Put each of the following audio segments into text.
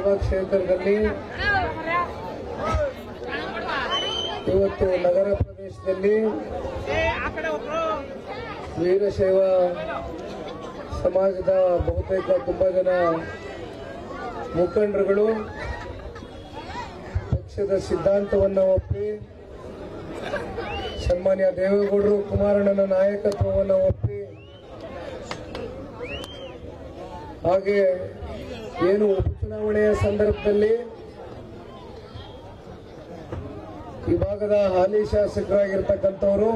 ವಿಧಾನಸಭಾ ಕ್ಷೇತ್ರದಲ್ಲಿ ಇವತ್ತು ನಗರ ಪ್ರದೇಶದಲ್ಲಿ ವೀರಶೈವ ಸಮಾಜದ ಬಹುತೇಕ ತುಂಬಾ ಜನ ಮುಖಂಡರುಗಳು ಪಕ್ಷದ ಸಿದ್ಧಾಂತವನ್ನು ಒಪ್ಪಿ ಸನ್ಮಾನ್ಯ ದೇವೇಗೌಡರು ಕುಮಾರಣ್ಣನ ನಾಯಕತ್ವವನ್ನು ಒಪ್ಪಿ ಹಾಗೆ ಏನು ಉಪಚುನಾವಣೆಯ ಸಂದರ್ಭದಲ್ಲಿ ಈ ಭಾಗದ ಹಾಲಿ ಶಾಸಕರಾಗಿರ್ತಕ್ಕಂಥವರು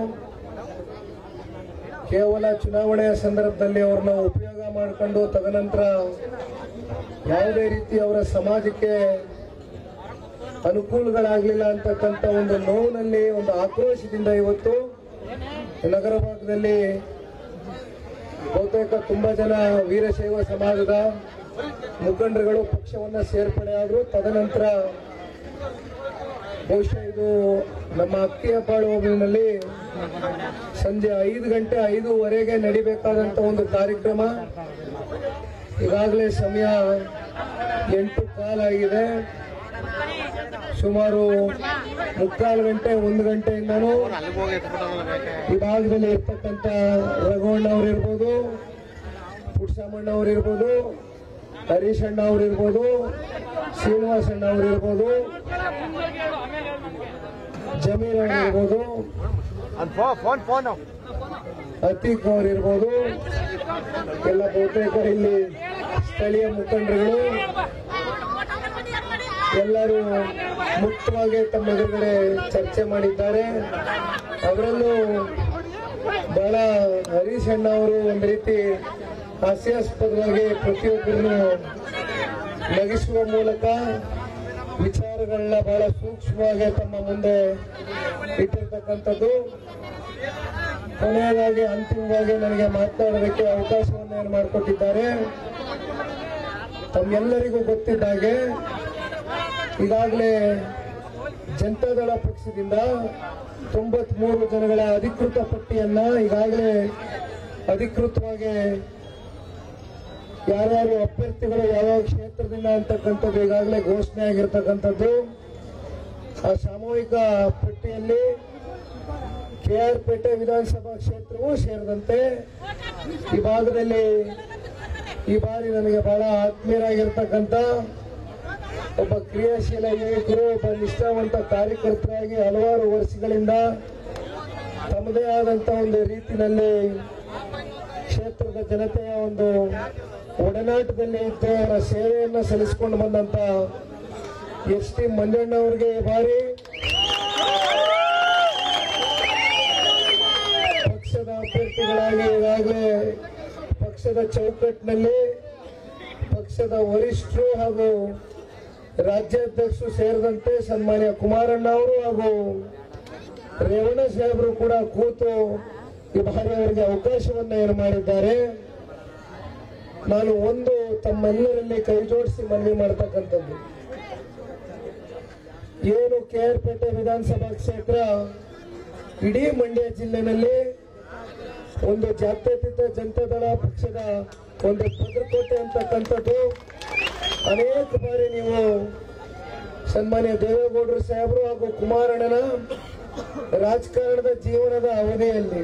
ಕೇವಲ ಚುನಾವಣೆಯ ಸಂದರ್ಭದಲ್ಲಿ ಅವ್ರನ್ನ ಉಪಯೋಗ ಮಾಡಿಕೊಂಡು ತದನಂತರ ಯಾವುದೇ ರೀತಿ ಅವರ ಸಮಾಜಕ್ಕೆ ಅನುಕೂಲಗಳಾಗಲಿಲ್ಲ ಅಂತಕ್ಕಂಥ ಒಂದು ನೋವಿನಲ್ಲಿ ಒಂದು ಆಕ್ರೋಶದಿಂದ ಇವತ್ತು ನಗರ ಭಾಗದಲ್ಲಿ ಬಹುತೇಕ ತುಂಬಾ ಜನ ವೀರಶೈವ ಸಮಾಜದ ಮುಖಂಡರುಗಳು ಪಕ್ಷವನ್ನ ಸೇರ್ಪಡೆ ಆದ್ರು ತದನಂತರ ಬಹುಶಃ ಇದು ನಮ್ಮ ಅಕ್ಕಿಯಪಾಳು ಹೋಬಳಿನಲ್ಲಿ ಸಂಜೆ ಐದು ಗಂಟೆ ಐದೂವರೆಗೆ ನಡಿಬೇಕಾದಂತ ಒಂದು ಕಾರ್ಯಕ್ರಮ ಈಗಾಗಲೇ ಸಮಯ ಎಂಟು ಕಾಲಾಗಿದೆ ಸುಮಾರು ಮುಕ್ಕಾಲು ಗಂಟೆ ಒಂದು ಗಂಟೆಯಿಂದನೂ ಈ ಭಾಗದಲ್ಲಿ ಇರ್ತಕ್ಕಂಥ ರಘುವಣ್ಣ ಅವ್ರು ಇರ್ಬೋದು ಪುಟ್ಸಮ್ಮಣ್ಣ ಅವ್ರು ಇರ್ಬೋದು ಹರೀಶ್ ಅಣ್ಣ ಅವ್ರು ಇರ್ಬೋದು ಶ್ರೀನಿವಾಸ್ ಅಣ್ಣ ಅವ್ರು ಇರ್ಬೋದು ಜಮೀರ್ ಅವ್ರು ಇರ್ಬೋದು ಫೋನ್ ಫೋನ್ ಅತೀಕ್ ಅವ್ರು ಇರ್ಬೋದು ಎಲ್ಲ ಬಹುತೇಕ ಇಲ್ಲಿ ಸ್ಥಳೀಯ ಮುಖಂಡರುಗಳು ಎಲ್ಲರೂ ಮುಕ್ತವಾಗಿ ತಮ್ಮ ಎದುರುಗಡೆ ಚರ್ಚೆ ಮಾಡಿದ್ದಾರೆ ಅದರಲ್ಲೂ ಬಹಳ ಹರೀಶ್ ಅಣ್ಣ ಅವರು ಒಂದು ರೀತಿ ಹಾಸ್ಯಾಸ್ಪದವಾಗಿ ಪ್ರತಿಯೊಬ್ಬರನ್ನು ನಗಿಸುವ ಮೂಲಕ ವಿಚಾರಗಳನ್ನ ಬಹಳ ಸೂಕ್ಷ್ಮವಾಗಿ ತಮ್ಮ ಮುಂದೆ ಇಟ್ಟಿರ್ತಕ್ಕಂಥದ್ದು ಕೊನೆಯದಾಗಿ ಅಂತಿಮವಾಗಿ ನನಗೆ ಮಾತನಾಡೋದಕ್ಕೆ ಅವಕಾಶವನ್ನು ಏನು ಮಾಡಿಕೊಟ್ಟಿದ್ದಾರೆ ತಮ್ಮೆಲ್ಲರಿಗೂ ಗೊತ್ತಿದ್ದ ಹಾಗೆ ಈಗಾಗಲೇ ಜನತಾದಳ ಪಕ್ಷದಿಂದ ತೊಂಬತ್ಮೂರು ಜನಗಳ ಅಧಿಕೃತ ಪಟ್ಟಿಯನ್ನ ಈಗಾಗಲೇ ಅಧಿಕೃತವಾಗಿ ಯಾರ್ಯಾರು ಅಭ್ಯರ್ಥಿಗಳು ಯಾವ ಕ್ಷೇತ್ರದಿಂದ ಅಂತಕ್ಕಂಥದ್ದು ಈಗಾಗಲೇ ಘೋಷಣೆ ಆಗಿರ್ತಕ್ಕಂಥದ್ದು ಆ ಸಾಮೂಹಿಕ ಪಟ್ಟಿಯಲ್ಲಿ ಕೆಆರ್ ಪೇಟೆ ವಿಧಾನಸಭಾ ಕ್ಷೇತ್ರವೂ ಸೇರಿದಂತೆ ಈ ಭಾಗದಲ್ಲಿ ಈ ಬಾರಿ ನನಗೆ ಬಹಳ ಆತ್ಮೀಯರಾಗಿರ್ತಕ್ಕಂಥ ಒಬ್ಬ ಕ್ರಿಯಾಶೀಲ ಯುವಕರು ಒಬ್ಬ ನಿಷ್ಠಾವಂತ ಕಾರ್ಯಕರ್ತರಾಗಿ ಹಲವಾರು ವರ್ಷಗಳಿಂದ ತಮ್ಮದೇ ಆದಂತ ಒಂದು ರೀತಿಯಲ್ಲಿ ಕ್ಷೇತ್ರದ ಜನತೆಯ ಒಂದು ಒಡನಾಟದಲ್ಲಿ ಇದ್ದು ಅವರ ಸೇವೆಯನ್ನು ಸಲ್ಲಿಸಿಕೊಂಡು ಬಂದಂತ ಎಸ್ ಟಿ ಮಂಜಣ್ಣ ಅವರಿಗೆ ಈ ಬಾರಿ ಪಕ್ಷದ ಅಭ್ಯರ್ಥಿಗಳಾಗಿ ಈಗಾಗಲೇ ಪಕ್ಷದ ಚೌಕಟ್ಟಿನಲ್ಲಿ ಪಕ್ಷದ ವರಿಷ್ಠರು ಹಾಗೂ ರಾಜ್ಯಾಧ್ಯಕ್ಷರು ಸೇರಿದಂತೆ ಸನ್ಮಾನ್ಯ ಕುಮಾರಣ್ಣ ಅವರು ಹಾಗೂ ರೇವಣ್ಣ ಸಾಹೇಬರು ಕೂಡ ಕೂತು ಈ ಬಾರಿ ಅವರಿಗೆ ಅವಕಾಶವನ್ನ ಏನು ಮಾಡಿದ್ದಾರೆ ನಾನು ಒಂದು ತಮ್ಮೆಲ್ಲರಲ್ಲಿ ಕೈ ಜೋಡಿಸಿ ಮನವಿ ಮಾಡ್ತಕ್ಕಂಥದ್ದು ಏನು ಕೆ ಆರ್ ಪೇಟೆ ವಿಧಾನಸಭಾ ಕ್ಷೇತ್ರ ಇಡೀ ಮಂಡ್ಯ ಜಿಲ್ಲೆನಲ್ಲಿ ಒಂದು ಜಾತ್ಯತೀತ ಜನತಾದಳ ಪಕ್ಷದ ಒಂದು ಭದ್ರಕೋಟೆ ಅಂತಕ್ಕಂಥದ್ದು ಅನೇಕ ಬಾರಿ ನೀವು ಸನ್ಮಾನ್ಯ ದೇವೇಗೌಡರು ಸಾಹೇಬರು ಹಾಗೂ ಕುಮಾರಣ್ಣನ ರಾಜಕಾರಣದ ಜೀವನದ ಅವಧಿಯಲ್ಲಿ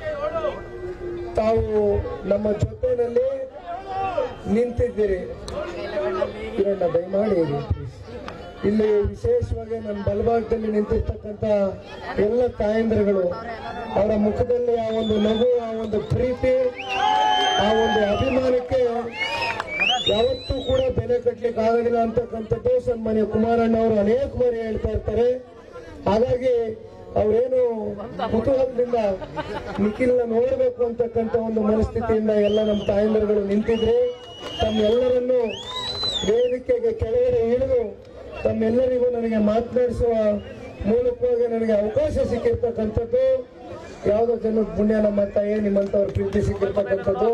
ತಾವು ನಮ್ಮ ಜೊತೆನಲ್ಲಿ ನಿಂತಿದ್ದೀರಿ ಕಿರಣ್ಣ ದಯಮಾಡಿ ಇರಿ, please. ಇಲ್ಲಿ ವಿಶೇಷವಾಗಿ ನನ್ನ ಬಲಭಾಗದಲ್ಲಿ ನಿಂತಿರ್ತಕ್ಕಂಥ ಎಲ್ಲ ತಾಯಂದಿರುಗಳು ಅವರ ಮುಖದಲ್ಲಿ ಆ ಒಂದು ನಗು ಆ ಒಂದು ಪ್ರೀತಿ ಆ ಒಂದು ಅಭಿಮಾನಕ್ಕೆ ಯಾವತ್ತೂ ಕೂಡ ಬೆಲೆ ಕಟ್ಟಲಿಕ್ಕೆ ಆಗೋದಿಲ್ಲ ಅಂತಕ್ಕಂಥದ್ದು ಸನ್ಮಾನ್ಯ ಕುಮಾರಣ್ಣ ಅವರು ಅನೇಕ ಬಾರಿ ಹೇಳ್ತಾ ಇರ್ತಾರೆ ಹಾಗಾಗಿ ಅವರೇನು ಕುತೂಹಲದಿಂದ ನಿಖಿಲ್ನ ನೋಡಬೇಕು ಅಂತಕ್ಕಂಥ ಒಂದು ಮನಸ್ಥಿತಿಯಿಂದ ಎಲ್ಲ ನಮ್ಮ ತಾಯಂದಿರುಗಳು ನಿಂತಿದ್ರೆ ತಮ್ಮೆಲ್ಲರನ್ನು ವೇದಿಕೆಗೆ ಕೆಳಗಡೆ ಇಳಿದು ತಮ್ಮೆಲ್ಲರಿಗೂ ನನಗೆ ಮಾತನಾಡಿಸುವ ಮೂಲಕವಾಗಿ ನನಗೆ ಅವಕಾಶ ಸಿಕ್ಕಿರ್ತಕ್ಕಂಥದ್ದು ಯಾವುದೋ ಜನದ ಪುಣ್ಯ ನಮ್ಮ ತಾಯಿ ನಿಮ್ಮಂತವ್ರ ಪ್ರೀತಿ ಸಿಕ್ಕಿರ್ತಕ್ಕಂಥದ್ದು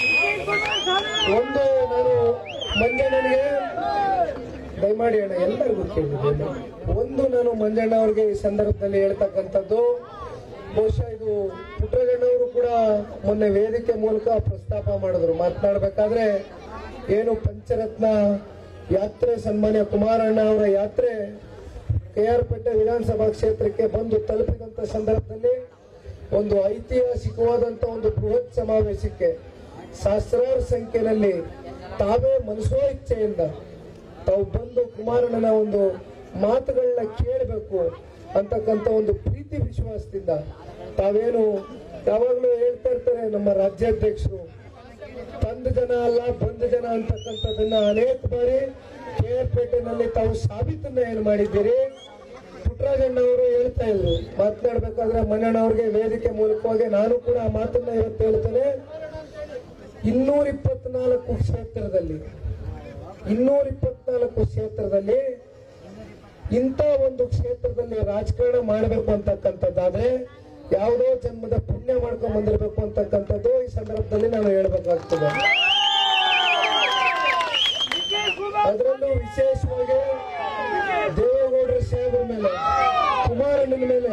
ಒಂದು ನಾನು ಮಂಜಣ್ಣನಿಗೆ ದಯಮಾಡಿ ಅಣ್ಣ ಎಲ್ಲರಿಗೂ ಕೇಳಿದ್ದೇನೆ ಒಂದು ನಾನು ಮಂಜಣ್ಣ ಅವ್ರಿಗೆ ಈ ಸಂದರ್ಭದಲ್ಲಿ ಹೇಳ್ತಕ್ಕಂಥದ್ದು ಬಹುಶಃ ಇದು ಪುಟ್ಟರಾಜಣ್ಣವರು ಕೂಡ ಮೊನ್ನೆ ವೇದಿಕೆ ಮೂಲಕ ಪ್ರಸ್ತಾಪ ಮಾಡಿದ್ರು ಮಾತನಾಡಬೇಕಾದ್ರೆ ಏನು ಪಂಚರತ್ನ ಯಾತ್ರೆ ಸನ್ಮಾನ್ಯ ಕುಮಾರಣ್ಣ ಅವರ ಯಾತ್ರೆ ಕೆ ಆರ್ ಪೇಟೆ ವಿಧಾನಸಭಾ ಕ್ಷೇತ್ರಕ್ಕೆ ಬಂದು ತಲುಪಿದಂತ ಸಂದರ್ಭದಲ್ಲಿ ಒಂದು ಐತಿಹಾಸಿಕವಾದಂತ ಒಂದು ಬೃಹತ್ ಸಮಾವೇಶಕ್ಕೆ ಸಹಸ್ರಾರು ಸಂಖ್ಯೆಯಲ್ಲಿ ತಾವೇ ಮನಸೋ ಇಚ್ಛೆಯಿಂದ ತಾವು ಬಂದು ಕುಮಾರಣ್ಣನ ಒಂದು ಮಾತುಗಳನ್ನ ಕೇಳಬೇಕು ಅಂತಕ್ಕಂಥ ಒಂದು ಪ್ರೀತಿ ವಿಶ್ವಾಸದಿಂದ ತಾವೇನು ಯಾವಾಗಲೂ ಹೇಳ್ತಾ ಇರ್ತಾರೆ ನಮ್ಮ ರಾಜ್ಯಾಧ್ಯಕ್ಷರು ತಂದ ಜನ ಅಲ್ಲ ಬಂದ ಜನ ಅಂತಕ್ಕಂಥದ್ದನ್ನ ಅನೇಕ ಬಾರಿ ಕೆ ಆರ್ ಪೇಟೆನಲ್ಲಿ ತಾವು ಸಾಬೀತನ್ನ ಏನು ಮಾಡಿದ್ದೀರಿ ಪುಟ್ಟರಾಜಣ್ಣವರು ಹೇಳ್ತಾ ಇದ್ರು ಮಾತನಾಡ್ಬೇಕಾದ್ರೆ ಮಣ್ಣಣ್ಣವ್ರಿಗೆ ವೇದಿಕೆ ಮೂಲಕವಾಗಿ ನಾನು ಕೂಡ ಆ ಮಾತನ್ನ ಇವತ್ತು ಹೇಳ್ತೇನೆ ಇನ್ನೂರ ಇಪ್ಪತ್ನಾಲ್ಕು ಕ್ಷೇತ್ರದಲ್ಲಿ ಇನ್ನೂರ ಇಪ್ಪತ್ನಾಲ್ಕು ಕ್ಷೇತ್ರದಲ್ಲಿ ಇಂಥ ಒಂದು ಕ್ಷೇತ್ರದಲ್ಲಿ ರಾಜಕಾರಣ ಮಾಡಬೇಕು ಅಂತಕ್ಕಂಥದ್ದಾದ್ರೆ ಯಾವುದೋ ಜನ್ಮದ ಪುಣ್ಯ ಮಾಡ್ಕೊಂಡ್ ಬಂದಿರಬೇಕು ಅಂತಕ್ಕಂಥದ್ದು ಈ ಸಂದರ್ಭದಲ್ಲಿ ನಾನು ಹೇಳ್ಬೇಕಾಗ್ತದೆ ಅದರಲ್ಲೂ ವಿಶೇಷವಾಗಿ ದೇವೇಗೌಡರ ಸಾಹೇಬರ ಮೇಲೆ ಕುಮಾರಣ್ಣನ ಮೇಲೆ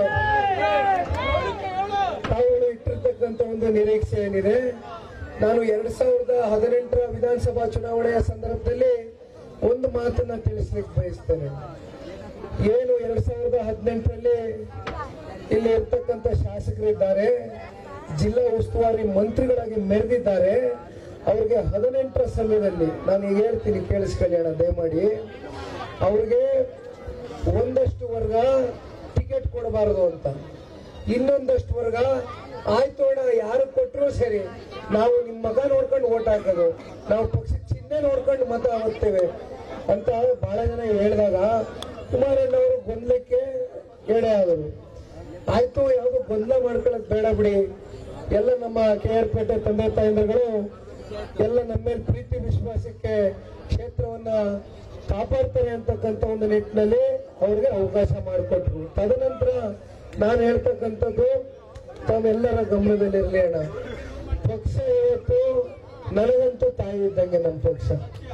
ತಾವುಗಳು ಇಟ್ಟಿರ್ತಕ್ಕಂಥ ಒಂದು ನಿರೀಕ್ಷೆ ಏನಿದೆ ನಾನು ಎರಡ್ ಸಾವಿರದ ಹದಿನೆಂಟರ ವಿಧಾನಸಭಾ ಚುನಾವಣೆಯ ಸಂದರ್ಭದಲ್ಲಿ ಒಂದು ಮಾತನ್ನ ತಿಳಿಸ್ಲಿಕ್ಕೆ ಬಯಸ್ತೇನೆ ಏನು ಎರಡ್ ಸಾವಿರದ ಹದಿನೆಂಟರಲ್ಲಿ ಇಲ್ಲಿ ಇರ್ತಕ್ಕಂಥ ಶಾಸಕರಿದ್ದಾರೆ ಜಿಲ್ಲಾ ಉಸ್ತುವಾರಿ ಮಂತ್ರಿಗಳಾಗಿ ಮೆರೆದಿದ್ದಾರೆ ಅವ್ರಿಗೆ ಹದಿನೆಂಟರ ಸಮಯದಲ್ಲಿ ನಾನು ಈಗ ಹೇಳ್ತೀನಿ ಕೇಳಿಸ್ಕೊಳ್ಳಿ ಅಣ್ಣ ದಯಮಾಡಿ ಅವ್ರಿಗೆ ಒಂದಷ್ಟು ವರ್ಗ ಟಿಕೆಟ್ ಕೊಡಬಾರದು ಅಂತ ಇನ್ನೊಂದಷ್ಟು ವರ್ಗ ಆಯ್ತು ಅಣ್ಣ ಯಾರು ಕೊಟ್ಟರು ಸರಿ ನಾವು ನಿಮ್ಮ ಮಗ ನೋಡ್ಕೊಂಡು ಓಟ್ ಹಾಕೋದು ನಾವು ಪಕ್ಷದ ಚಿಹ್ನೆ ನೋಡ್ಕೊಂಡು ಮತ ಹಾಕ್ತೇವೆ ಅಂತ ಬಹಳ ಜನ ಹೇಳಿದಾಗ ಕುಮಾರಣ್ಣವರು ಗೊಂದಲಕ್ಕೆ ಎಡೆ ಆದರು ಆಯ್ತು ಯಾವುದು ಗೊಂದಲ ಮಾಡ್ಕೊಳ್ಳೋದು ಬೇಡ ಬಿಡಿ ಎಲ್ಲ ನಮ್ಮ ಕೆ ಆರ್ ಪೇಟೆ ತಂದೆ ತಾಯಂದಿರುಗಳು ಎಲ್ಲ ನಮ್ಮ ಮೇಲೆ ಪ್ರೀತಿ ವಿಶ್ವಾಸಕ್ಕೆ ಕ್ಷೇತ್ರವನ್ನ ಕಾಪಾಡ್ತಾರೆ ಅಂತಕ್ಕಂಥ ಒಂದು ನಿಟ್ಟಿನಲ್ಲಿ ಅವ್ರಿಗೆ ಅವಕಾಶ ಮಾಡಿಕೊಟ್ರು ತದನಂತರ ನಾನು ಹೇಳ್ತಕ್ಕಂಥದ್ದು ತಾವೆಲ್ಲರ ಗಮನದಲ್ಲಿರಲಿ ಅಣ್ಣ ಪಕ್ಷ ಇವತ್ತು ನನಗಂತೂ ತಾಯಿ ಇದ್ದಂಗೆ ನಮ್ಮ ಪಕ್ಷ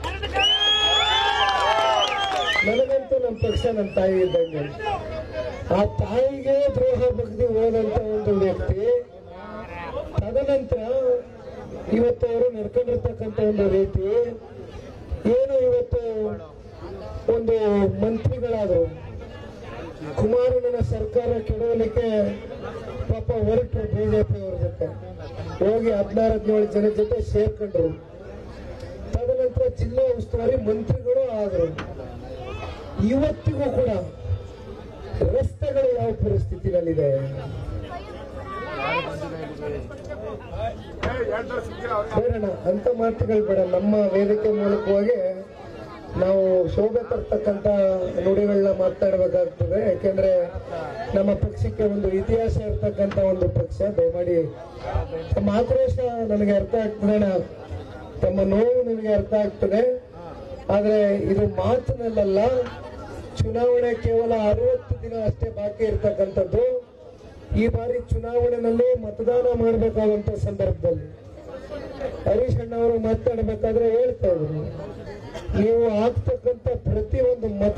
ನನಗಂತೂ ನಮ್ಮ ಪಕ್ಷ ನನ್ನ ತಾಯಿ ಇದ್ದಂಗೆ ಆ ತಾಯಿಗೆ ದ್ರೋಹ ಬಗ್ದಿ ಹೋದಂತ ಒಂದು ವ್ಯಕ್ತಿ ತದನಂತರ ಇವತ್ತು ಅವರು ನಡ್ಕೊಂಡಿರ್ತಕ್ಕಂಥ ಒಂದು ರೀತಿ ಏನು ಇವತ್ತು ಒಂದು ಮಂತ್ರಿಗಳಾದ್ರು ಕುಮಾರಣ್ಣನ ಸರ್ಕಾರ ಕೆಡವಲಿಕ್ಕೆ ಪಾಪ ಹೊರಟರು ಬಿಜೆಪಿ ಅವ್ರ ಜೊತೆ ಹೋಗಿ ಹದಿನಾರು ಹದಿನೇಳು ಜನ ಜೊತೆ ಸೇರ್ಕೊಂಡ್ರು ತದನಂತರ ಜಿಲ್ಲಾ ಉಸ್ತುವಾರಿ ಮಂತ್ರಿಗಳು ಆದ್ರು ಇವತ್ತಿಗೂ ಕೂಡ ರಸ್ತೆಗಳು ಯಾವ ಪರಿಸ್ಥಿತಿನಲ್ಲಿದೆ ಬೇಡಣ ಅಂತ ಮಾತುಗಳು ಬೇಡ ನಮ್ಮ ವೇದಿಕೆ ಮೂಲಕವಾಗಿ ನಾವು ಶೋಭೆ ತರ್ತಕ್ಕಂತ ನುಡಿಗಳನ್ನ ಮಾತಾಡಬೇಕಾಗ್ತದೆ ಯಾಕೆಂದ್ರೆ ನಮ್ಮ ಪಕ್ಷಕ್ಕೆ ಒಂದು ಇತಿಹಾಸ ಇರ್ತಕ್ಕಂತ ಒಂದು ಪಕ್ಷ ದಯಮಾಡಿ ತಮ್ಮ ಆಕ್ರೋಶ ನನಗೆ ಅರ್ಥ ಆಗ್ತದೆ ಅಣ್ಣ. ತಮ್ಮ ನೋವು ನನಗೆ ಅರ್ಥ ಆಗ್ತದೆ ಆದ್ರೆ ಇದು ಮಾತಿನಲ್ಲ ಚುನಾವಣೆ ಕೇವಲ ಅರವತ್ತು ದಿನ ಅಷ್ಟೇ ಬಾಕಿ ಇರ್ತಕ್ಕಂಥದ್ದು ಈ ಬಾರಿ ಚುನಾವಣೆಯಲ್ಲಿ ಮತದಾನ ಮಾಡಬೇಕಾದಂತ ಸಂದರ್ಭದಲ್ಲಿ ಹರೀಶ್ ಅಣ್ಣ ಅವರು ಮಾತಾಡಬೇಕಾದ್ರೆ ಹೇಳ್ತಾ ಇದ್ರು ನೀವು ಹಾಕ್ತಕ್ಕಂಥ ಪ್ರತಿಯೊಂದು ಮತ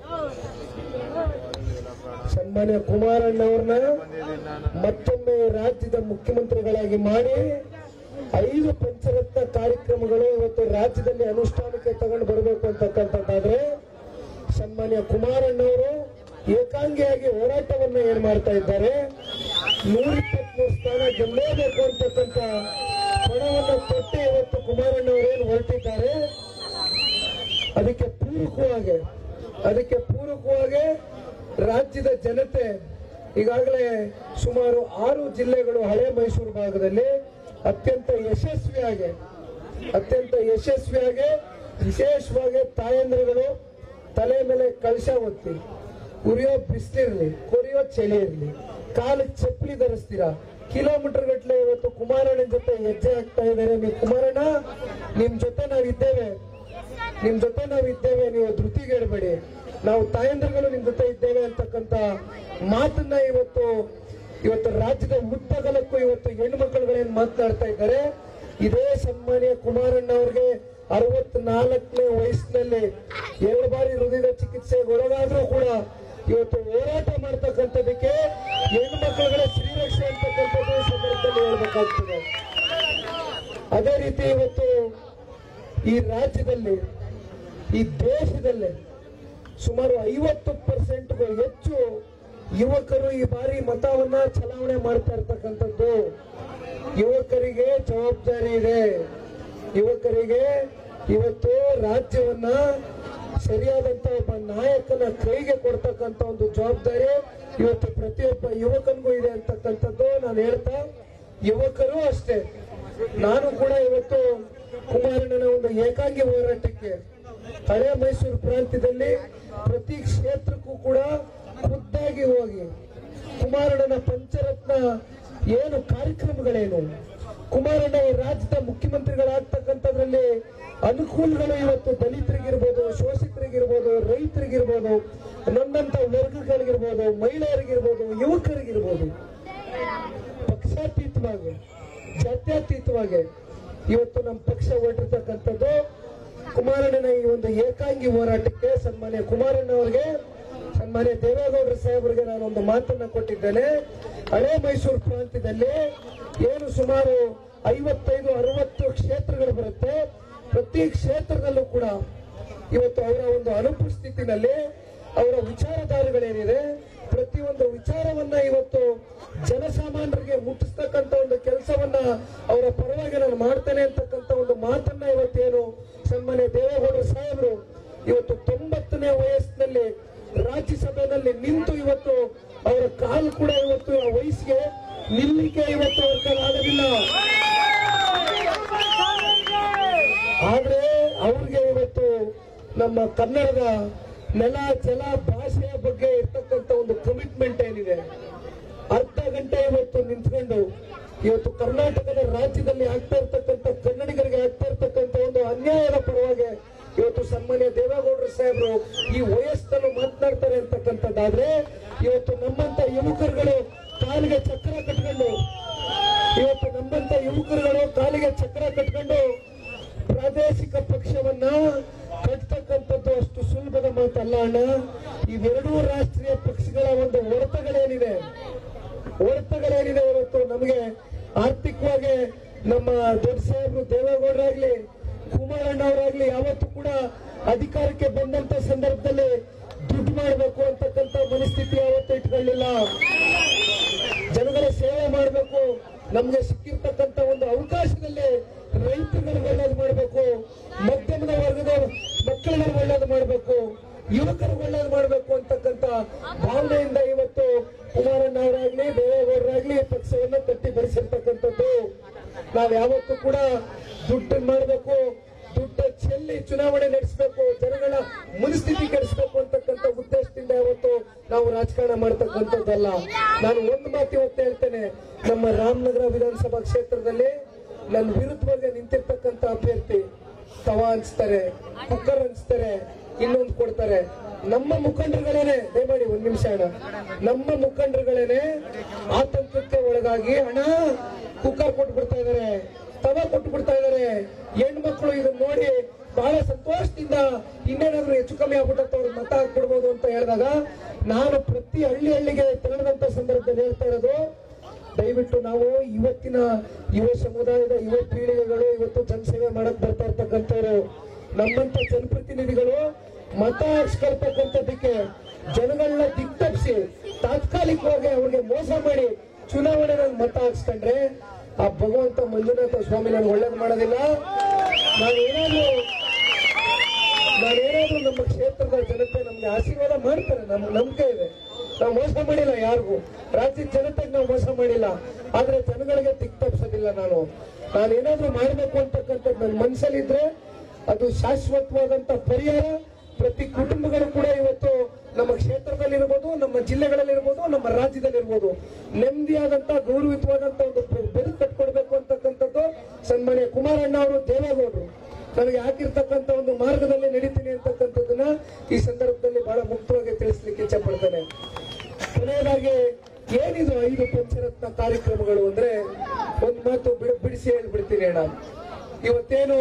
ಸನ್ಮಾನ್ಯ ಕುಮಾರಣ್ಣವ್ರನ್ನ ಮತ್ತೊಮ್ಮೆ ರಾಜ್ಯದ ಮುಖ್ಯಮಂತ್ರಿಗಳಾಗಿ ಮಾಡಿ ಐದು ಪಂಚರತ್ನ ಕಾರ್ಯಕ್ರಮಗಳು ಇವತ್ತು ರಾಜ್ಯದಲ್ಲಿ ಅನುಷ್ಠಾನಕ್ಕೆ ತಗೊಂಡು ಬರಬೇಕು ಅಂತಕ್ಕಂಥದ್ದಾದ್ರೆ ಸನ್ಮಾನ್ಯ ಕುಮಾರಣ್ಣವರು ಏಕಾಂಗಿಯಾಗಿ ಹೋರಾಟವನ್ನ ಏನ್ ಮಾಡ್ತಾ ಇದ್ದಾರೆ ನೂರ ಇಪ್ಪತ್ಮೂರು ಸ್ಥಾನ ಗೆಲ್ಲೇಬೇಕು ಅಂತಕ್ಕಂಥ ಪಣವನ್ನು ಕೊಟ್ಟು ಇವತ್ತು ಕುಮಾರಣ್ಣವರು ಏನು ಹೊರಟಿದ್ದಾರೆ ಅದಕ್ಕೆ ಪೂರಕವಾಗಿ ಅದಕ್ಕೆ ಪೂರಕವಾಗಿ ರಾಜ್ಯದ ಜನತೆ ಈಗಾಗಲೇ ಸುಮಾರು ಆರು ಜಿಲ್ಲೆಗಳು ಹಳೆ ಮೈಸೂರು ಭಾಗದಲ್ಲಿ ಅತ್ಯಂತ ಯಶಸ್ವಿಯಾಗಿ ಅತ್ಯಂತ ಯಶಸ್ವಿಯಾಗಿ ವಿಶೇಷವಾಗಿ ತಾಯಂದ್ರಗಳು ತಲೆ ಮೇಲೆ ಕಳಶ ಒತ್ತಿ ಉರಿಯೋ ಬಿಸಿಲಿರ್ಲಿ ಕೊರಿಯೋ ಚಳಿ ಇರ್ಲಿ ಕಾಲಿಗೆ ಚಪ್ಪಲಿ ಧರಿಸ್ತೀರಾ ಕಿಲೋಮೀಟರ್ ಗಟ್ಟಲೆ ಇವತ್ತು ಕುಮಾರಣ್ಣನ ಜೊತೆ ಹೆಜ್ಜೆ ಹಾಕ್ತಾ ಇದ್ದಾರೆ ನೀವು ಕುಮಾರಣ್ಣ ನಿಮ್ ಜೊತೆ ನಾವಿದ್ದೇವೆ ನಿಮ್ ಜೊತೆ ನಾವು ಇದ್ದೇವೆ ನೀವು ಧೃತಿಗೆಡಬೇಡಿ ನಾವು ತಾಯಂದ್ರಗಳು ನಿಮ್ ಜೊತೆ ಇದ್ದೇವೆ ಅಂತಕ್ಕಂತ ಮಾತನ್ನ ಇವತ್ತು ಇವತ್ತು ರಾಜ್ಯದ ಉದ್ದಗಲಕ್ಕೂ ಇವತ್ತು ಹೆಣ್ಣು ಮಕ್ಕಳುಗಳೇನ್ ಮಾತನಾಡ್ತಾ ಇದ್ದಾರೆ ಇದೇ ಸನ್ಮಾನ್ಯ ಕುಮಾರಣ್ಣ ಅವ್ರಿಗೆ ಅರವತ್ನಾಲ್ಕನೇ ವಯಸ್ಸಿನಲ್ಲಿ ಎರಡು ಬಾರಿ ಹೃದಯದ ಚಿಕಿತ್ಸೆಗೆ ಒಳಗಾದ್ರೂ ಕೂಡ ಇವತ್ತು ಹೋರಾಟ ಮಾಡ್ತಕ್ಕಂಥದಕ್ಕೆ ಹೆಣ್ಣು ಮಕ್ಕಳುಗಳ ಶ್ರೀರಕ್ಷೆ ಅಂತಕ್ಕಂಥದ್ದು ಈ ಸಂದರ್ಭದಲ್ಲಿ ಹೇಳ್ಬೇಕಾಗ್ತದೆ ಅದೇ ರೀತಿ ಇವತ್ತು ಈ ರಾಜ್ಯದಲ್ಲಿ ಈ ದೇಶದಲ್ಲೇ ಸುಮಾರು ಐವತ್ತು ಪರ್ಸೆಂಟ್ಗೂ ಹೆಚ್ಚು ಯುವಕರು ಈ ಬಾರಿ ಮತವನ್ನ ಚಲಾವಣೆ ಮಾಡ್ತಾ ಇರ್ತಕ್ಕಂಥದ್ದು ಯುವಕರಿಗೆ ಜವಾಬ್ದಾರಿ ಇದೆ ಯುವಕರಿಗೆ ಇವತ್ತು ರಾಜ್ಯವನ್ನ ಸರಿಯಾದಂತ ಒಬ್ಬ ನಾಯಕನ ಕೈಗೆ ಕೊಡ್ತಕ್ಕಂತ ಒಂದು ಜವಾಬ್ದಾರಿ ಇವತ್ತು ಪ್ರತಿಯೊಬ್ಬ ಯುವಕನಿಗೂ ಇದೆ ಅಂತಕ್ಕಂಥದ್ದು ನಾನು ಹೇಳ್ತಾ ಯುವಕರು ಅಷ್ಟೇ ನಾನು ಕೂಡ ಇವತ್ತು ಕುಮಾರಣ್ಣನ ಒಂದು ಏಕಾಂಗಿ ಹೋರಾಟಕ್ಕೆ ಹಳೆ ಮೈಸೂರು ಪ್ರಾಂತ್ಯದಲ್ಲಿ ಪ್ರತಿ ಕ್ಷೇತ್ರಕ್ಕೂ ಕೂಡ ಖುದ್ದಾಗಿ ಹೋಗಿ ಕುಮಾರಣ್ಣನ ಪಂಚರತ್ನ ಏನು ಕಾರ್ಯಕ್ರಮಗಳೇನು ಕುಮಾರಣ್ಣ ಈ ರಾಜ್ಯದ ಮುಖ್ಯಮಂತ್ರಿಗಳಾಗ್ತಕ್ಕಂಥದ್ರಲ್ಲಿ ಅನುಕೂಲಗಳು ಇವತ್ತು ದಲಿತರಿಗಿರ್ಬೋದು ಶೋಷಿತರಿಗಿರ್ಬೋದು ರೈತರಿಗಿರ್ಬೋದು ನನ್ನಂತ ವರ್ಗಗಳಿಗಿರ್ಬೋದು ಮಹಿಳೆಯರಿಗಿರ್ಬೋದು ಯುವಕರಿಗಿರ್ಬೋದು ಪಕ್ಷಾತೀತವಾಗಿ ಜಾತ್ಯತೀತವಾಗಿ ಇವತ್ತು ನಮ್ಮ ಪಕ್ಷ ಹೊರಟಿರ್ತಕ್ಕಂಥದ್ದು ಕುಮಾರಣ್ಣನ ಈ ಒಂದು ಏಕಾಂಗಿ ಹೋರಾಟಕ್ಕೆ ಸನ್ಮಾನ್ಯ ಕುಮಾರಣ್ಣ ಅವರಿಗೆ ಸನ್ಮಾನ್ಯ ದೇವೇಗೌಡರ ಸಾಹೇಬರಿಗೆ ನಾನು ಒಂದು ಮಾತನ್ನ ಕೊಟ್ಟಿದ್ದೇನೆ ಹಳೆ ಮೈಸೂರು ಪ್ರಾಂತ್ಯದಲ್ಲಿ ಏನು ಸುಮಾರು ಐವತ್ತೈದು ಅರವತ್ತು ಕ್ಷೇತ್ರಗಳು ಬರುತ್ತೆ ಪ್ರತಿ ಕ್ಷೇತ್ರದಲ್ಲೂ ಕೂಡ ಇವತ್ತು ಅವರ ಒಂದು ಅನುಪಸ್ಥಿತಿನಲ್ಲಿ ಅವರ ವಿಚಾರಧಾರೆಗಳೇನಿದೆ ಪ್ರತಿಯೊಂದು ವಿಚಾರವನ್ನ ಇವತ್ತು ಜನಸಾಮಾನ್ಯರಿಗೆ ಮುಟ್ಟಿಸ್ತಕ್ಕಂತ ಒಂದು ಕೆಲಸವನ್ನ ಅವರ ಪರವಾಗಿ ನಾನು ಮಾಡ್ತೇನೆ ಅಂತಕ್ಕಂತ ಒಂದು ಮಾತನ್ನ ಇವತ್ತೇನು ಸನ್ಮಾನ್ಯ ದೇವೇಗೌಡರ ಸಾಹೇಬರು ಇವತ್ತು ತೊಂಬತ್ತನೇ ವಯಸ್ಸಿನಲ್ಲಿ ರಾಜ್ಯಸಭೆಯಲ್ಲಿ ನಿಂತು ಇವತ್ತು ಅವರ ಕಾಲು ಕೂಡ ಇವತ್ತು ಆ ವಯಸ್ಸಿಗೆ ನಿಲ್ಲಿಕ್ಕೆ ಇವತ್ತು ಅವ್ರ ಕೈಲಿ ಆಗೋದಿಲ್ಲ ಆದ್ರೆ ಅವ್ರಿಗೆ ಇವತ್ತು ನಮ್ಮ ಕನ್ನಡದ ನೆಲ ಜಲ ಭಾಷೆಯ ಬಗ್ಗೆ ಇರ್ತಕ್ಕಂಥ ಒಂದು ಕಮಿಟ್ಮೆಂಟ್ ಏನಿದೆ ಅರ್ಧ ಗಂಟೆ ಇವತ್ತು ನಿಂತ್ಕೊಂಡು ಇವತ್ತು ಕರ್ನಾಟಕದ ರಾಜ್ಯದಲ್ಲಿ ಆಗ್ತಾ ಇರ್ತಕ್ಕಂಥ ಕನ್ನಡಿಗರಿಗೆ ಆಗ್ತಾ ಇರ್ತಕ್ಕಂಥ ಒಂದು ಅನ್ಯಾಯದ ಪರವಾಗಿ ಇವತ್ತು ಸನ್ಮಾನ್ಯ ದೇವೇಗೌಡರ ಸಾಹೇಬರು ಈ ವಯಸ್ಸನ್ನು ಮಾತನಾಡ್ತಾರೆ ಅಂತಕ್ಕಂಥದ್ದಾದ್ರೆ ಇವತ್ತು ನಮ್ಮಂತ ಯುವಕರುಗಳು ಕಾಲಿಗೆ ಚಕ್ರ ಕಟ್ಕೊಂಡು ಇವತ್ತು ನಮ್ಮಂತ ಯುವಕರುಗಳು ಕಾಲಿಗೆ ಚಕ್ರ ಕಟ್ಕೊಂಡು ಪ್ರಾದೇಶಿಕ ಪಕ್ಷವನ್ನ ಕಟ್ತಕ್ಕಂಥದ್ದು ಅಷ್ಟು ಸುಲಭದ ಮಾತಲ್ಲ ಅಣ್ಣ ಇವೆರಡೂ ರಾಷ್ಟ್ರೀಯ ಪಕ್ಷಗಳ ಒಂದು ಹೊಡೆತಗಳೇನಿದೆ ಹೊಡೆತಗಳೇನಿದೆ ಇವತ್ತು ನಮಗೆ ಆರ್ಥಿಕವಾಗಿ ನಮ್ಮ ದೊಡ್ಡ ಸಾಹೇಬರು ದೇವೇಗೌಡರಾಗ್ಲಿ ಕುಮಾರಣ್ಣ ಅವರಾಗ್ಲಿ ಯಾವತ್ತೂ ಕೂಡ ಅಧಿಕಾರಕ್ಕೆ ಬಂದಂತ ಸಂದರ್ಭದಲ್ಲಿ ದುಡ್ಡು ಮಾಡಬೇಕು ಅಂತಕ್ಕಂಥ ಮನಸ್ಥಿತಿ ಯಾವತ್ತೂ ಇಟ್ಕೊಳ್ಳಿಲ್ಲ ಜನಗಳ ಸೇವೆ ಮಾಡಬೇಕು ನಮ್ಗೆ ಸಿಕ್ಕಿರ್ತಕ್ಕಂಥ ಒಂದು ಅವಕಾಶದಲ್ಲಿ ರೈತರಿಗೆ ಒಳ್ಳೇದು ಮಾಡಬೇಕು ಮಧ್ಯಮದ ವರ್ಗದ ಮಕ್ಕಳಿಗೆ ಒಳ್ಳೇದು ಮಾಡಬೇಕು ಯುವಕರಿಗೆ ಒಳ್ಳೇದು ಮಾಡಬೇಕು ಅಂತಕ್ಕಂಥ ಭಾವನೆಯಿಂದ ಇವತ್ತು ಕುಮಾರಣ್ಣ ಅವರಾಗ್ಲಿ ದೇವೇಗೌಡರಾಗ್ಲಿ ಈ ಪಕ್ಷವನ್ನ ಕಟ್ಟಿ ಬೆಳೆಸಿರ್ತಕ್ಕಂಥದ್ದು ನಾವ್ ಯಾವತ್ತೂ ಕೂಡ ದುಡ್ಡು ಮಾಡಬೇಕು ದುಡ್ಡು ಚೆಲ್ಲಿ ಚುನಾವಣೆ ನಡೆಸಬೇಕು ಜನಗಳ ಮನಸ್ಥಿತಿ ಕೆಡಿಸಬೇಕು ಅಂತಕ್ಕಂಥ ಉದ್ದೇಶದಿಂದ ಇವತ್ತು ನಾವು ರಾಜಕಾರಣ ಮಾಡ್ತಕ್ಕಂಥದ್ದಲ್ಲ ನಾನು ಒಂದು ಮಾತು ಇವತ್ತು ಹೇಳ್ತೇನೆ ನಮ್ಮ ರಾಮನಗರ ವಿಧಾನಸಭಾ ಕ್ಷೇತ್ರದಲ್ಲಿ ನನ್ನ ವಿರುದ್ಧವಾಗಿ ನಿಂತಿರ್ತಕ್ಕಂಥ ಅಭ್ಯರ್ಥಿ ತವಾ ಹಂಚ್ತಾರೆ ಕುಕ್ಕರ್ ಹಂಚ್ತಾರೆ ಇನ್ನೊಂದು ಕೊಡ್ತಾರೆ ನಮ್ಮ ಮುಖಂಡರುಗಳೇನೆ ದಯಮಾಡಿ ಒಂದ್ ನಿಮಿಷ ಅಣ್ಣ ನಮ್ಮ ಮುಖಂಡರುಗಳೇನೆ ಆತಂಕಕ್ಕೆ ಒಳಗಾಗಿ ಹಣ ಕುಕ್ಕರ್ ಕೊಟ್ಟು ಬಿಡ್ತಾ ಇದಾರೆ ತವ ಕೊಟ್ಟು ಬಿಡ್ತಾ ಇದಾರೆ ಹೆಣ್ಮಕ್ಳು ಇದನ್ನ ನೋಡಿ ಬಹಳ ಸಂತೋಷದಿಂದ ಇನ್ನೇನಾದ್ರೂ ಹೆಚ್ಚು ಕಮ್ಮಿ ಆಗ್ಬಿಟ್ಟಂತ ಅವ್ರಿಗೆ ಮತ ಹಾಕ್ಬಿಡ್ಬೋದು ಅಂತ ಹೇಳಿದಾಗ ನಾನು ಪ್ರತಿ ಹಳ್ಳಿ ಹಳ್ಳಿಗೆ ತೆರಳಿದಂತ ಸಂದರ್ಭದಲ್ಲಿ ಹೇಳ್ತಾ ಇರೋದು ದಯವಿಟ್ಟು ನಾವು ಇವತ್ತಿನ ಯುವ ಸಮುದಾಯದ ಯುವ ಪೀಳಿಗೆಗಳು ಇವತ್ತು ಜನಸೇವೆ ಮಾಡಕ್ ಬರ್ತಾ ಇರ್ತಕ್ಕಂಥವ್ರು ನಮ್ಮಂತ ಜನಪ್ರತಿನಿಧಿಗಳು ಮತ ಹಾಕ್ಸ್ಕೊಳ್ತಕ್ಕಂಥದ್ದಕ್ಕೆ ಜನಗಳನ್ನ ದಿಕ್ತಪ್ಸಿ ತಾತ್ಕಾಲಿಕವಾಗಿ ಅವ್ರಿಗೆ ಮೋಸ ಮಾಡಿ ಚುನಾವಣೆನಲ್ಲಿ ಮತ ಹಾಕ್ಸ್ಕೊಂಡ್ರೆ ಆ ಭಗವಂತ ಮಂಜುನಾಥ ಸ್ವಾಮಿ ನನ್ಗೆ ಒಳ್ಳೇದು ಮಾಡೋದಿಲ್ಲ ನಾನು ಏನಾದ್ರು ನಾನೇನಾದ್ರೂ ನಮ್ಮ ಕ್ಷೇತ್ರದ ಜನತೆ ನಮ್ಗೆ ಆಶೀರ್ವಾದ ಮಾಡ್ತಾರೆ ನಮ್ಗೆ ನಂಬಿಕೆ ಇದೆ ನಾವು ಮೋಸ ಮಾಡಿಲ್ಲ ಯಾರಿಗೂ ರಾಜ್ಯದ ಜನತೆಗೆ ನಾವು ಮೋಸ ಮಾಡಿಲ್ಲ ಆದ್ರೆ ಜನಗಳಿಗೆ ದಿಕ್ ತಪ್ಪಿಸೋದಿಲ್ಲ ನಾನು ನಾನೇನಾದ್ರೂ ಮಾಡಬೇಕು ಅಂತಕ್ಕಂಥದ್ದು ನನ್ನ ಮನಸ್ಸಲ್ಲಿದ್ರೆ ಅದು ಶಾಶ್ವತವಾದಂತ ಪರಿಹಾರ ಪ್ರತಿ ಕುಟುಂಬಗಳು ಕೂಡ ಇವತ್ತು ನಮ್ಮ ಕ್ಷೇತ್ರದಲ್ಲಿರ್ಬೋದು ನಮ್ಮ ಜಿಲ್ಲೆಗಳಲ್ಲಿರ್ಬೋದು ನಮ್ಮ ರಾಜ್ಯದಲ್ಲಿರ್ಬೋದು ನೆಮ್ಮದಿಯಾದಂತ ಗೌರವಿತವಾದಂತ ಒಂದು ಬೆದಕು ಕಟ್ಕೊಡ್ಬೇಕು ಅಂತಕ್ಕಂಥದ್ದು ಸನ್ಮಾನ್ಯ ಕುಮಾರಣ್ಣ ಅವರು ದೇವೇಗೌಡರು ನನಗೆ ಹಾಕಿರ್ತಕ್ಕಂಥ ಒಂದು ಮಾರ್ಗದಲ್ಲಿ ನಡೀತೀನಿ ಅಂತಕ್ಕಂಥದ್ದನ್ನ ಈ ಸಂದರ್ಭದಲ್ಲಿ ಬಹಳ ಮುಕ್ತವಾಗಿ ತಿಳಿಸ್ಲಿಕ್ಕೆ ಇಚ್ಛೆ ಪಡ್ತೇನೆ ಕೊನೆಯದಾಗಿ ಏನಿದು ಐದು ಪಂಚರತ್ನ ಕಾರ್ಯಕ್ರಮಗಳು ಅಂದ್ರೆ ಒಂದ್ ಮಾತು ಬಿಡ- ಬಿಡಿಸಿ ಹೇಳ್ಬಿಡ್ತೀನಿ ಅಣ್ಣ ಇವತ್ತೇನು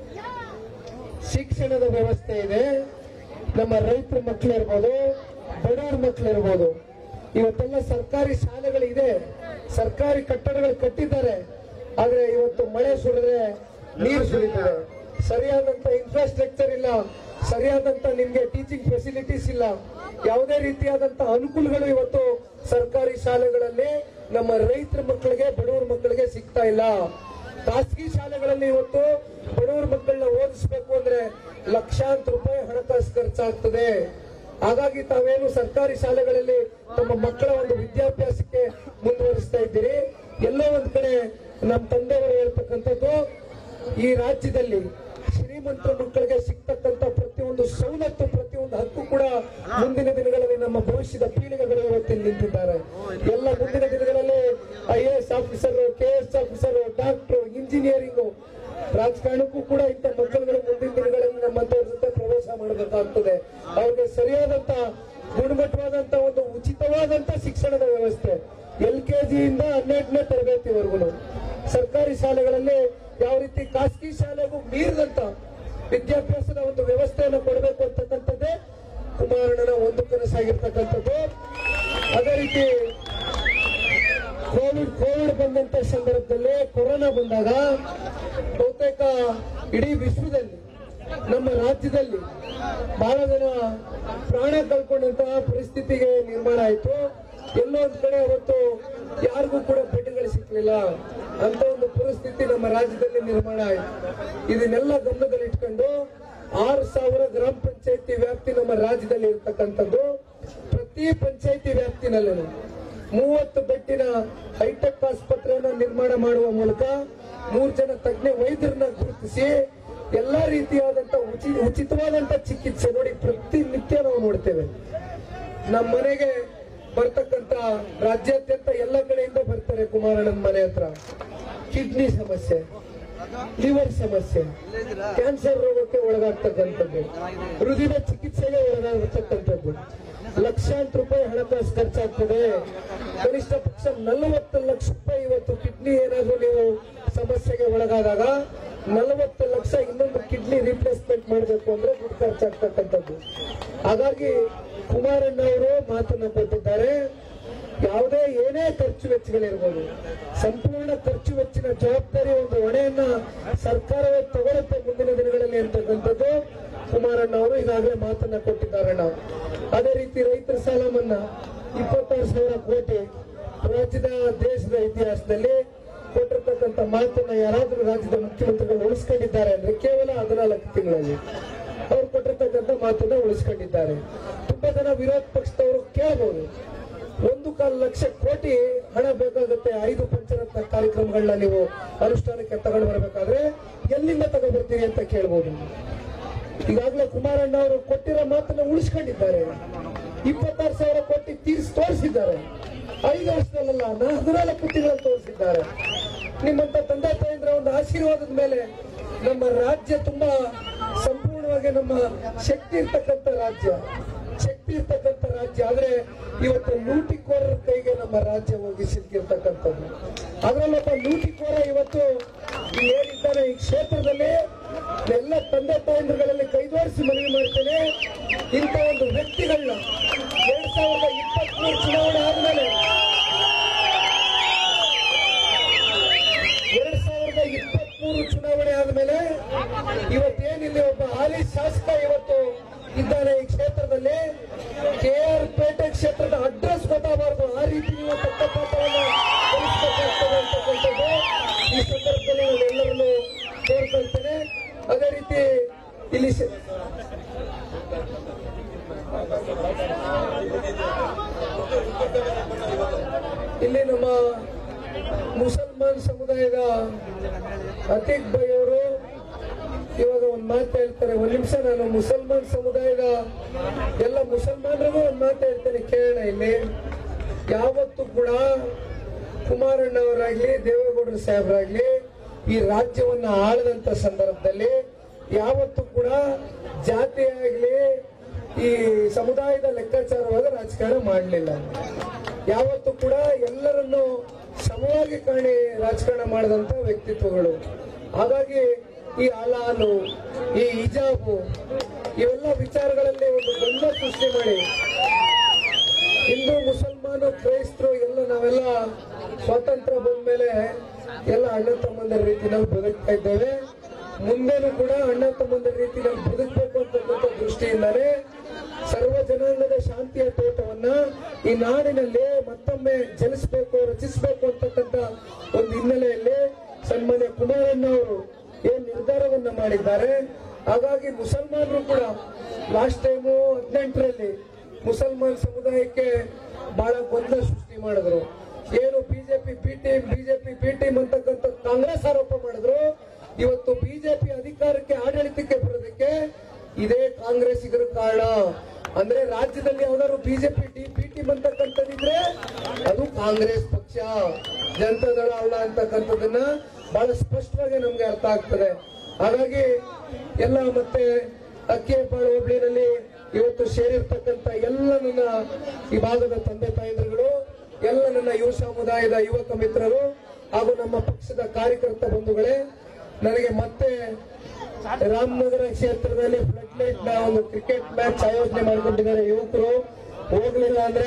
ಶಿಕ್ಷಣದ ವ್ಯವಸ್ಥೆ ಇದೆ ನಮ್ಮ ರೈತರ ಮಕ್ಕಳಿರ್ಬೋದು ಬಡವರ ಮಕ್ಕಳಿರ್ಬೋದು ಇವತ್ತೆಲ್ಲ ಸರ್ಕಾರಿ ಶಾಲೆಗಳಿದೆ ಸರ್ಕಾರಿ ಕಟ್ಟಡಗಳು ಕಟ್ಟಿದ್ದಾರೆ ಆದ್ರೆ ಇವತ್ತು ಮಳೆ ಸುರಿದ್ರೆ ನೀರು ಸುರಿತದೆ ಸರಿಯಾದಂತ ಇನ್ಫ್ರಾಸ್ಟ್ರಕ್ಚರ್ ಇಲ್ಲ ಸರಿಯಾದಂತ ನಿಮ್ಗೆ ಟೀಚಿಂಗ್ ಫೆಸಿಲಿಟೀಸ್ ಇಲ್ಲ ಯಾವುದೇ ರೀತಿಯಾದಂತ ಅನುಕೂಲಗಳು ಇವತ್ತು ಸರ್ಕಾರಿ ಶಾಲೆಗಳಲ್ಲಿ ನಮ್ಮ ರೈತರ ಮಕ್ಕಳಿಗೆ ಬಡವರ ಮಕ್ಕಳಿಗೆ ಸಿಗ್ತಾ ಇಲ್ಲ ಖಾಸಗಿ ಶಾಲೆಗಳಲ್ಲಿ ಇವತ್ತು ಬಡವರ ಮಕ್ಕಳನ್ನ ಓದಿಸ್ಬೇಕು ಅಂದ್ರೆ ಲಕ್ಷಾಂತರ ರೂಪಾಯಿ ಹಣಕಾಸು ಖರ್ಚಾಗ್ತದೆ ಹಾಗಾಗಿ ತಾವೇನು ಸರ್ಕಾರಿ ಶಾಲೆಗಳಲ್ಲಿ ತಮ್ಮ ಮಕ್ಕಳ ಒಂದು ವಿದ್ಯಾಭ್ಯಾಸಕ್ಕೆ ಮುಂದುವರಿಸ್ತಾ ಇದ್ದೀರಿ ಎಲ್ಲೋ ಒಂದ್ ಕಡೆ ನಮ್ಮ ತಂದೆಯವರು ಹೇಳ್ತಕ್ಕಂಥದ್ದು ಈ ರಾಜ್ಯದಲ್ಲಿ ಶ್ರೀಮಂತರ ಮಕ್ಕಳಿಗೆ ಸಿಗ್ತಕ್ಕಂಥ ಪ್ರತಿಯೊಂದು ಸವಲತ್ತು ಪ್ರತಿಯೊಂದು ಹಕ್ಕು ಕೂಡ ಮುಂದಿನ ದಿನಗಳಲ್ಲಿ ನಮ್ಮ ಭವಿಷ್ಯದ ಪೀಳಿಗೆಗಳು ಇವತ್ತಿಲ್ಲಿ ನಿಂತಿದ್ದಾರೆ ಎಲ್ಲ ಮುಂದಿನ ದಿನಗಳಲ್ಲಿ I A S officer K S officer doctor engineering ರಾಜಕಾರಣಕ್ಕೂ ಕೂಡ ಇಂಥ ಮಕ್ಕಳುಗಳು ಮುಂದಿನ ದಿನಗಳಲ್ಲಿ ನಮ್ಮಂತವ್ರ ಜೊತೆ ಪ್ರವೇಶ ಮಾಡಬೇಕಾಗ್ತದೆ ಅವ್ರಿಗೆ ಸರಿಯಾದಂತ ಗುಣಮಟ್ಟವಾದಂತ ಒಂದು ಉಚಿತವಾದಂತ ಶಿಕ್ಷಣದ ವ್ಯವಸ್ಥೆ ಎಲ್ ಕೆ ಜಿಯಿಂದ ಹನ್ನೆರಡನೇ ತರಗತಿವರೆಗೂ ಸರ್ಕಾರಿ ಶಾಲೆಗಳಲ್ಲಿ ಯಾವ ರೀತಿ ಖಾಸಗಿ ಶಾಲೆಗೂ ಮೀರಿದಂತ ವಿದ್ಯಾಭ್ಯಾಸದ ಒಂದು ವ್ಯವಸ್ಥೆಯನ್ನು ಕೊಡಬೇಕು ಅಂತಕ್ಕಂಥದ್ದೇ ಕುಮಾರಣ್ಣನ ಒಂದು ಕನಸಾಗಿರ್ತಕ್ಕಂಥದ್ದು ಅದೇ ರೀತಿ ಕೋವಿಡ್ ಕೋವಿಡ್ ಬಂದಂತ ಸಂದರ್ಭದಲ್ಲಿ ಕೊರೋನಾ ಬಂದಾಗ ಬಹುತೇಕ ಇಡೀ ವಿಶ್ವದಲ್ಲಿ ನಮ್ಮ ರಾಜ್ಯದಲ್ಲಿ ಬಹಳ ಜನ ಪ್ರಾಣ ಕಳ್ಕೊಂಡಂತಹ ಪರಿಸ್ಥಿತಿಗೆ ನಿರ್ಮಾಣ ಆಯಿತು ಎಲ್ಲೋ ಒಂದ್ ಕಡೆ ಅವತ್ತು ಯಾರಿಗೂ ಕೂಡ ಬೆಡ್ಗಳು ಸಿಕ್ಲಿಲ್ಲ ಅಂತ ಒಂದು ಪರಿಸ್ಥಿತಿ ನಮ್ಮ ರಾಜ್ಯದಲ್ಲಿ ನಿರ್ಮಾಣ ಆಯಿತು ಇದನ್ನೆಲ್ಲ ಗಮನದಲ್ಲಿ ಇಟ್ಕೊಂಡು ಆರು ಸಾವಿರ ಗ್ರಾಮ ಪಂಚಾಯತಿ ವ್ಯಾಪ್ತಿ ನಮ್ಮ ರಾಜ್ಯದಲ್ಲಿ ಇರ್ತಕ್ಕಂಥದ್ದು ಪ್ರತಿ ಪಂಚಾಯತಿ ವ್ಯಾಪ್ತಿನಲ್ಲೂ ಮೂವತ್ತು ಬೆಡ್ಡಿನ ಹೈಟೆಕ್ ಆಸ್ಪತ್ರೆಯನ್ನು ನಿರ್ಮಾಣ ಮಾಡುವ ಮೂಲಕ ಮೂರು ಜನ ತಜ್ಞ ವೈದ್ಯರನ್ನ ಗುರುತಿಸಿ ಎಲ್ಲಾ ರೀತಿಯಾದಂತ ಉಚಿ ಉಚಿತವಾದಂತ ಚಿಕಿತ್ಸೆ ನೋಡಿ ಪ್ರತಿನಿತ್ಯ ನಾವು ನೋಡ್ತೇವೆ ನಮ್ಮ ಮನೆಗೆ ಬರ್ತಕ್ಕಂತ ರಾಜ್ಯಾದ್ಯಂತ ಎಲ್ಲ ಕಡೆಯಿಂದ ಬರ್ತಾರೆ ಕುಮಾರಣ್ಣನ ಮನೆ ಹತ್ರ ಕಿಡ್ನಿ ಸಮಸ್ಯೆ ಲಿವರ್ ಸಮಸ್ಯೆ ಕ್ಯಾನ್ಸರ್ ರೋಗಕ್ಕೆ ಒಳಗಾಗ್ತಕ್ಕಂಥದ್ದು ಹೃದಯದ ಚಿಕಿತ್ಸೆಗೆ ಒಳಗಾಗತಕ್ಕಂಥದ್ದು ಲಕ್ಷಾಂತರ ರೂಪಾಯಿ ಹಣಕಾಸು ಖರ್ಚಾಗ್ತದೆ ಕನಿಷ್ಠ ಪಕ್ಷ ನಲವತ್ತು ಲಕ್ಷ ರೂಪಾಯಿ ಇವತ್ತು ಕಿಡ್ನಿ ಏನಾದ್ರು ನೀವು ಸಮಸ್ಯೆಗೆ ಒಳಗಾದಾಗ ನಲವತ್ತು ಲಕ್ಷ ಇನ್ನೊಂದು ಕಿಡ್ನಿ ರಿಪ್ಲೇಸ್ಮೆಂಟ್ ಮಾಡಬೇಕು ಅಂದ್ರೆ ದುಡ್ಡು ಖರ್ಚಾಗ್ತಕ್ಕಂಥದ್ದು ಹಾಗಾಗಿ ಕುಮಾರಣ್ಣ ಅವರು ಮಾತನ್ನ ಕೊಟ್ಟಿದ್ದಾರೆ ಯಾವುದೇ ಏನೇ ಖರ್ಚು ವೆಚ್ಚಗಳಿರ್ಬೋದು ಸಂಪೂರ್ಣ ಖರ್ಚು ವೆಚ್ಚಿನ ಜವಾಬ್ದಾರಿ ಒಂದು ಹೊಣೆಯನ್ನ ಸರ್ಕಾರವೇ ತಗೊಳುತ್ತೆ ಮುಂದಿನ ದಿನಗಳಲ್ಲಿ ಅಂತಕ್ಕಂಥದ್ದು ಕುಮಾರಣ್ಣ ಅವರು ಈಗಾಗಲೇ ಮಾತನ್ನ ಕೊಟ್ಟಿದ್ದಾರಣ್ಣ ಅದೇ ರೀತಿ ರೈತರ ಸಾಲ ಮನ್ನಾ ಇಪ್ಪತ್ತಾರು ಸಾವಿರ ಕೋಟಿ ರಾಜ್ಯದ ದೇಶದ ಇತಿಹಾಸದಲ್ಲಿ ಕೊಟ್ಟಿರ್ತಕ್ಕಂಥ ಮಾತನ್ನ ಯಾರಾದ್ರೂ ರಾಜ್ಯದ ಮುಖ್ಯಮಂತ್ರಿಗಳು ಉಳಿಸ್ಕೊಂಡಿದ್ದಾರೆ ಅಂದ್ರೆ ಕೇವಲ ಹದಿನಾಲ್ಕು ತಿಂಗಳಲ್ಲಿ ಅವ್ರು ಕೊಟ್ಟಿರ್ತಕ್ಕಂಥ ಮಾತನ್ನ ಉಳಿಸ್ಕೊಂಡಿದ್ದಾರೆ ತುಂಬಾ ಜನ ವಿರೋಧ ಪಕ್ಷದವರು ಕೇಳಬಹುದು ಒಂದು ಕಾಲು ಲಕ್ಷ ಕೋಟಿ ಹಣ ಬೇಕಾಗುತ್ತೆ ಐದು ಪಂಚರತ್ನ ಕಾರ್ಯಕ್ರಮಗಳನ್ನ ನೀವು ಅನುಷ್ಠಾನಕ್ಕೆ ತಗೊಂಡು ಬರಬೇಕಾದ್ರೆ ಎಲ್ಲಿಂದ ತಗೊಂಡ್ಬರ್ತೀರಿ ಅಂತ ಕೇಳ್ಬೋದು ಈಗಾಗಲೇ ಕುಮಾರಣ್ಣ ಅವರು ಕೊಟ್ಟಿರೋ ಮಾತನ್ನ ಉಳಿಸ್ಕೊಂಡಿದ್ದಾರೆ ಇಪ್ಪತ್ತಾರು ಸಾವಿರ ಕೋಟಿ ತೀರಿಸಿ ತೋರಿಸಿದ್ದಾರೆ ಐದು ವರ್ಷದಲ್ಲ ಹದಿನಾಲ್ಕು ತಿಂಗಳಲ್ಲಿ ತೋರಿಸಿದ್ದಾರೆ ನಿಮ್ಮಂತ ತಂದೆ ತಾಯಂದ್ರ ಒಂದು ಆಶೀರ್ವಾದದ ಮೇಲೆ ನಮ್ಮ ರಾಜ್ಯ ತುಂಬಾ ಸಂಪೂರ್ಣವಾಗಿ ನಮ್ಮ ಶಕ್ತಿ ಇರ್ತಕ್ಕಂಥ ರಾಜ್ಯ ಶಕ್ತಿ ಇರ್ತಕ್ಕಂಥ ರಾಜ್ಯ ಆದ್ರೆ ಇವತ್ತು ಲೂಟಿಕೋರರ ಕೈಗೆ ನಮ್ಮ ರಾಜ್ಯ ಹೋಗಿ ಸಿಕ್ಕಿರ್ತಕ್ಕಂಥದ್ದು ಅದರಲ್ಲೊಬ್ಬ ಲೂಟಿಕೋರ ಇವತ್ತು ಇಲ್ಲಿ ಏನಿದ್ದಾನೆ ಈ ಕ್ಷೇತ್ರದಲ್ಲಿ ಎಲ್ಲ ತಂದೆ ತಾಯಂದ್ರುಗಳಲ್ಲಿ ಕೈದೋರಿಸಿ ಮನವಿ ಮಾಡ್ತೇನೆ ಇಂಥ ಒಂದು ವ್ಯಕ್ತಿಗಳನ್ನ ಎರಡ್ ಸಾವಿರದ ಇಪ್ಪತ್ಮೂರು ಚುನಾವಣೆ ಆದ್ಮೇಲೆ ಎರಡ್ ಸಾವಿರದ ಇಪ್ಪತ್ಮೂರು ಚುನಾವಣೆ ಆದ್ಮೇಲೆ ಇವತ್ತೇನಿಲ್ಲಿ ಒಬ್ಬ ಹಾಲಿ ಶಾಸಕ ಇವತ್ತು ಇದ್ದಾನೆ ಈ ಕ್ಷೇತ್ರದಲ್ಲಿ ಕೆ ಆರ್ ಪೇಟೆ ಕ್ಷೇತ್ರದ ಅಡ್ರೆಸ್ ಗೊತ್ತಾಗಬಾರ್ದು ಆ ರೀತಿ ನೀವು ಪಕ್ಕಪಾತವನ್ನ ಕಲಿಸಬೇಕಾಗ್ತದೆ ಅಂತಕ್ಕಂಥದ್ದು ಈ ಸಂದರ್ಭದಲ್ಲಿ ನಾನು ಎಲ್ಲರನ್ನು ಕೋರ್ಕೊಳ್ತೇನೆ ಅದೇ ರೀತಿ ಇಲ್ಲಿ ಶ- ಇಲ್ಲಿ ನಮ್ಮ ಮುಸಲ್ಮಾನ್ ಸಮುದಾಯದ ಅತೀಕ್ ಬೈ ಅವರು ಇವಾಗ ಒಂದು ಮಾತು ಹೇಳ್ತಾರೆ ಒಂದ್ ನಿಮಿಷ ನಾನು ಮುಸಲ್ಮಾನ್ ಸಮುದಾಯದ ಎಲ್ಲ ಮುಸಲ್ಮಾನರಿಗೂ ಒಂದು ಮಾತು ಹೇಳ್ತೇನೆ ಕೇಳೋಣ ಇಲ್ಲಿ ಯಾವತ್ತೂ ಕೂಡ ಕುಮಾರಣ್ಣ ಅವರಾಗ್ಲಿ ದೇವೇಗೌಡರ ಸಾಹೇಬರಾಗ್ಲಿ ಈ ರಾಜ್ಯವನ್ನ ಆಳದಂತ ಸಂದರ್ಭದಲ್ಲಿ ಯಾವತ್ತೂ ಕೂಡ ಜಾತಿ ಆಗ್ಲಿ ಈ ಸಮುದಾಯದ ಲೆಕ್ಕಾಚಾರವಾದ ರಾಜಕಾರಣ ಮಾಡಲಿಲ್ಲ ಯಾವತ್ತೂ ಕೂಡ ಎಲ್ಲರನ್ನು ಸಮವಾಗಿ ಕಾಣಿ ರಾಜಕಾರಣ ಮಾಡಿದಂತ ವ್ಯಕ್ತಿತ್ವಗಳು ಹಾಗಾಗಿ ಈ ಹಲಾಲು ಈ ಹಿಜಾಬು ಇವೆಲ್ಲ ವಿಚಾರಗಳಲ್ಲಿ ಒಂದು ಗೊಂದಲ ಸೃಷ್ಟಿ ಮಾಡಿ ಹಿಂದೂ ಮುಸಲ್ಮಾನ ಕ್ರೈಸ್ತರು ಎಲ್ಲ ನಾವೆಲ್ಲ ಸ್ವಾತಂತ್ರ್ಯ ಬಂದ ಮೇಲೆ ಎಲ್ಲ ಅಣ್ಣ ತಮ್ಮಂದರ ರೀತಿ ನಾವು ಬದುಕ್ತಾ ಇದ್ದೇವೆ ಮುಂದೆನೂ ಕೂಡ ಅಣ್ಣ ತಮ್ಮಂದಿರ ರೀತಿಯಲ್ಲಿ ಬದುಕಬೇಕು ಅಂತಕ್ಕಂಥ ದೃಷ್ಟಿಯಿಂದಾನೇ ಸರ್ವ ಜನಾಂಗದ ಶಾಂತಿಯ ತೋಟವನ್ನ ಈ ನಾಡಿನಲ್ಲಿ ಮತ್ತೊಮ್ಮೆ ಜನಿಸಬೇಕು ರಚಿಸಬೇಕು ಅಂತಕ್ಕಂಥ ಒಂದು ಹಿನ್ನೆಲೆಯಲ್ಲಿ ಸನ್ಮಾನ್ಯ ಕುಮಾರಣ್ಣ ಅವರು ಏನ್ ನಿರ್ಧಾರವನ್ನ ಮಾಡಿದ್ದಾರೆ ಹಾಗಾಗಿ ಮುಸಲ್ಮಾನರು ಕೂಡ ಲಾಸ್ಟ್ ಟೈಮು ಹದಿನೆಂಟರಲ್ಲಿ ಮುಸಲ್ಮಾನ್ ಸಮುದಾಯಕ್ಕೆ ಬಹಳ ಗೊಂದಲ ಸೃಷ್ಟಿ ಮಾಡಿದ್ರು ಏನು BJP B team BJP B team ಅಂತಕ್ಕಂಥ ಕಾಂಗ್ರೆಸ್ ಆರೋಪ ಮಾಡಿದ್ರು ಇವತ್ತು ಬಿಜೆಪಿ ಅಧಿಕಾರಕ್ಕೆ ಆಡಳಿತಕ್ಕೆ ಬರೋದಕ್ಕೆ ಇದೇ ಕಾಂಗ್ರೆಸ್ಸಿಗರ ಕಾರಣ ಅಂದ್ರೆ ರಾಜ್ಯದಲ್ಲಿ ಯಾವ್ದಾದ್ರು ಬಿಜೆಪಿ ಡಿ ಬಿ ಟೀಮ್ ಅಂತಕ್ಕಂಥದ್ದಿದ್ರೆ ಅದು ಕಾಂಗ್ರೆಸ್ ಪಕ್ಷ ಜನತಾದಳ ಅಲ್ಲ ಅಂತಕ್ಕಂಥದ್ದನ್ನ ಬಹಳ ಸ್ಪಷ್ಟವಾಗಿ ನಮ್ಗೆ ಅರ್ಥ ಆಗ್ತದೆ ಹಾಗಾಗಿ ಎಲ್ಲ ಮತ್ತೆ ಅಕ್ಕಿಯಪ್ಪಾಳು ಹೋಬಳಿನಲ್ಲಿ ಇವತ್ತು ಸೇರಿರ್ತಕ್ಕಂಥ ಎಲ್ಲ ನನ್ನ ಈ ಭಾಗದ ತಂದೆ ತಾಯಂದಿರುಗಳು ಎಲ್ಲ ನನ್ನ ಯುವ ಸಮುದಾಯದ ಯುವಕ ಮಿತ್ರರು ಹಾಗೂ ನಮ್ಮ ಪಕ್ಷದ ಕಾರ್ಯಕರ್ತ ಬಂಧುಗಳೇ ನನಗೆ ಮತ್ತೆ ರಾಮನಗರ ಕ್ಷೇತ್ರದಲ್ಲಿ ಫ್ಲಡ್ ಲೈಟ್ ನ ಒಂದು ಕ್ರಿಕೆಟ್ ಮ್ಯಾಚ್ ಆಯೋಜನೆ ಮಾಡಿಕೊಂಡಿದ್ದಾರೆ ಯುವಕರು ಹೋಗ್ಲಿಲ್ಲ ಅಂದ್ರೆ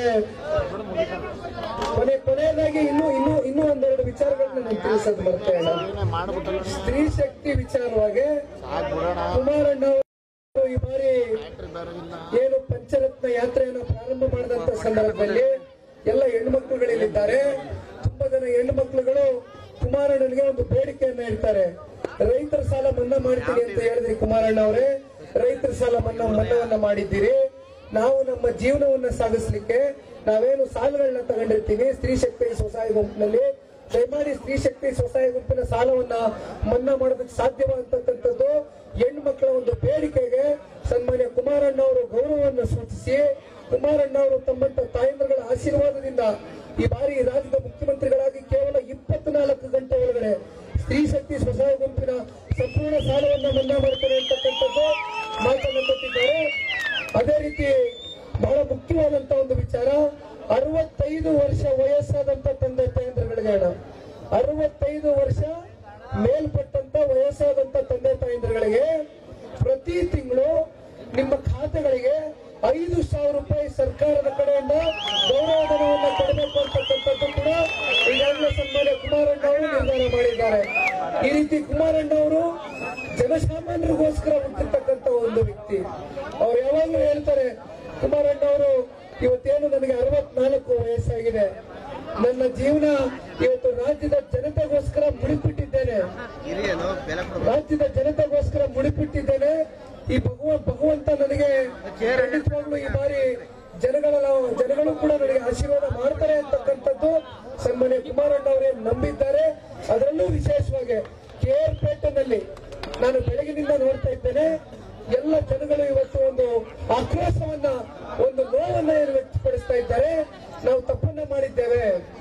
ಕೊನೆ ಕೊನೆಯದಾಗಿ ಇನ್ನೂ ಇನ್ನೂ ಇನ್ನೂ ಒಂದೆರಡು ವಿಚಾರಗಳನ್ನ ನಾನು ತಿಳಿಸೋದು ಮರ್ತೇನೆ ಮಾಡ್ಬಿಟ್ಟಲ್ಲ ಸ್ತ್ರೀ ಶಕ್ತಿ ವಿಚಾರವಾಗಿ ಸಾಕ್ ಬಿಡೋಣ ಕುಮಾರಣ್ಣ ಅವರು ಈ ಬಾರಿ ಬೇರೆ ಇಲ್ಲ ಏನು ಪಂಚರತ್ನ ಯಾತ್ರೆಯನ್ನು ಪ್ರಾರಂಭ ಮಾಡಿದಂತ ಸಂದರ್ಭದಲ್ಲಿ ಎಲ್ಲ ಹೆಣ್ಮಕ್ಳುಗಳಿಲ್ಲಿದ್ದಾರೆ ತುಂಬಾ ಜನ ಹೆಣ್ಮಕ್ಳುಗಳು ಕುಮಾರಣ್ಣನಿಗೆ ಒಂದು ಬೇಡಿಕೆಯನ್ನ ಇಡ್ತಾರೆ ರೈತರ ಸಾಲ ಮನ್ನಾ ಮಾಡ್ತೀನಿ ಅಂತ ಹೇಳಿದ್ರಿ ಕುಮಾರಣ್ಣ ಅವರೇ ರೈತರ ಸಾಲ ಮನ್ನಾ ಮನ್ನಾವನ್ನ ಮಾಡಿದ್ದೀರಿ ನಾವು ನಮ್ಮ ಜೀವನವನ್ನ ಸಾಗಿಸ್ಲಿಕ್ಕೆ ನಾವೇನು ಸಾಲಗಳನ್ನ ತಗೊಂಡಿರ್ತೀವಿ ಸ್ತ್ರೀ ಶಕ್ತಿ ಸ್ವಸಹಾಯ ಗುಂಪಿನಲ್ಲಿ ದಯಮಾಡಿ ಸ್ತ್ರೀ ಶಕ್ತಿ ಸ್ವಸಹಾಯ ಗುಂಪಿನ ಸಾಲವನ್ನ ಮನ್ನಾ ಮಾಡೋದಕ್ಕೆ ಸಾಧ್ಯವಾಗತಕ್ಕಂಥದ್ದು ಹೆಣ್ಮಕ್ಳ ಒಂದು ಬೇಡಿಕೆಗೆ ಸನ್ಮಾನ್ಯ ಕುಮಾರಣ್ಣ ಅವರು ಗೌರವವನ್ನು ಸೂಚಿಸಿ ಕುಮಾರಣ್ಣ ಅವರು ತಮ್ಮಂತ ತಾಯಂದ್ರಗಳ ಆಶೀರ್ವಾದದಿಂದ ಈ ಬಾರಿ ರಾಜ್ಯದ ಮುಖ್ಯಮಂತ್ರಿಗಳಾಗಿ ಕೇವಲ ಇಪ್ಪತ್ನಾಲ್ಕು ಗಂಟೆ ಒಳಗಡೆ ಸ್ತ್ರೀ ಶಕ್ತಿ ಸ್ವಸಹಾಯ ಗುಂಪಿನ ಸಂಪೂರ್ಣ ಸಾಲವನ್ನ ಮನ್ನಾ ಮಾಡ್ತಾರೆ ಅಂತಕ್ಕಂಥದ್ದು ಮಾತನ್ನು ಕೊಟ್ಟಿದ್ದಾರೆ ಅದೇ ರೀತಿ ಬಹಳ ಮುಖ್ಯವಾದಂತ ಒಂದು ವಿಚಾರ ಅರವತ್ತೈದು ವರ್ಷ ವಯಸ್ಸಾದಂತ ತಂದೆ ತಾಯಂದ್ರಗಳಿಗೆ ಹಣ ಅರವತ್ತೈದು ವರ್ಷ ಮೇಲ್ಪಟ್ಟಂತ ವಯಸ್ಸಾದಂತ ತಂದೆ ತಾಯಂದ್ರಗಳಿಗೆ ಪ್ರತಿ ತಿಂಗಳು ನಿಮ್ಮ ಖಾತೆಗಳಿಗೆ ಐದು ಸಾವಿರ ರೂಪಾಯಿ ಸರ್ಕಾರದ ಕಡೆಯಿಂದ ಗೌರವಧನವನ್ನು ಕೊಡಬೇಕು ಅಂತಕ್ಕಂಥದ್ದು ಕೂಡ ಈಗಾಗಲೇ ಸನ್ಮಾನ್ಯ ಕುಮಾರಣ್ಣ ಅವರು ನಿರ್ಧಾರ ಮಾಡಿದ್ದಾರೆ ಈ ರೀತಿ ಕುಮಾರಣ್ಣ ಅವರು ಜನಸಾಮಾನ್ಯರಿಗೋಸ್ಕರ ಹುಟ್ಟಿರ್ತಕ್ಕಂಥ ಒಂದು ವ್ಯಕ್ತಿ ಅವ್ರು ಯಾವಾಗಲೂ ಹೇಳ್ತಾರೆ ಕುಮಾರಣ್ಣ ಅವರು ಇವತ್ತೇನು ನನಗೆ ಅರವತ್ನಾಲ್ಕು ವಯಸ್ಸಾಗಿದೆ ನನ್ನ ಜೀವನ ಇವತ್ತು ರಾಜ್ಯದ ಜನತೆಗೋಸ್ಕರ ಮುಡಿಪಿಟ್ಟಿದ್ದೇನೆ ಹಿರಿಯನು ಬೆಲೆ ರಾಜ್ಯದ ಜನತೆಗೋಸ್ಕರ ಮುಡಿಪಿಟ್ಟಿದ್ದೇನೆ ಈ ಭಗವ ಭಗವಂತ ನನಗೆ ಖಂಡಿತವಾಗ್ಲೂ ಈ ಬಾರಿ ಜನಗಳ ಜನಗಳು ಕೂಡ ನನಗೆ ಆಶೀರ್ವಾದ ಮಾಡ್ತಾರೆ ಅಂತಕ್ಕಂಥದ್ದು ಸನ್ಮಾನ್ಯ ಕುಮಾರಣ್ಣ ಅವರೇ ನಂಬಿದ್ದಾರೆ ಅದರಲ್ಲೂ ವಿಶೇಷವಾಗಿ ಕೆ ಆರ್ ಪೇಟೆನಲ್ಲಿ ನಾನು ಬೆಳಗಿನಿಂದ ನೋಡ್ತಾ ಇದ್ದೇನೆ ಎಲ್ಲ ಜನಗಳು ಇವತ್ತು ಒಂದು ಆಕ್ರೋಶವನ್ನ ಒಂದು ನೋವನ್ನ ಏನು ವ್ಯಕ್ತಪಡಿಸ್ತಾ ಇದ್ದಾರೆ ನಾವು ತಪ್ಪನ್ನ ಮಾಡಿದ್ದೇವೆ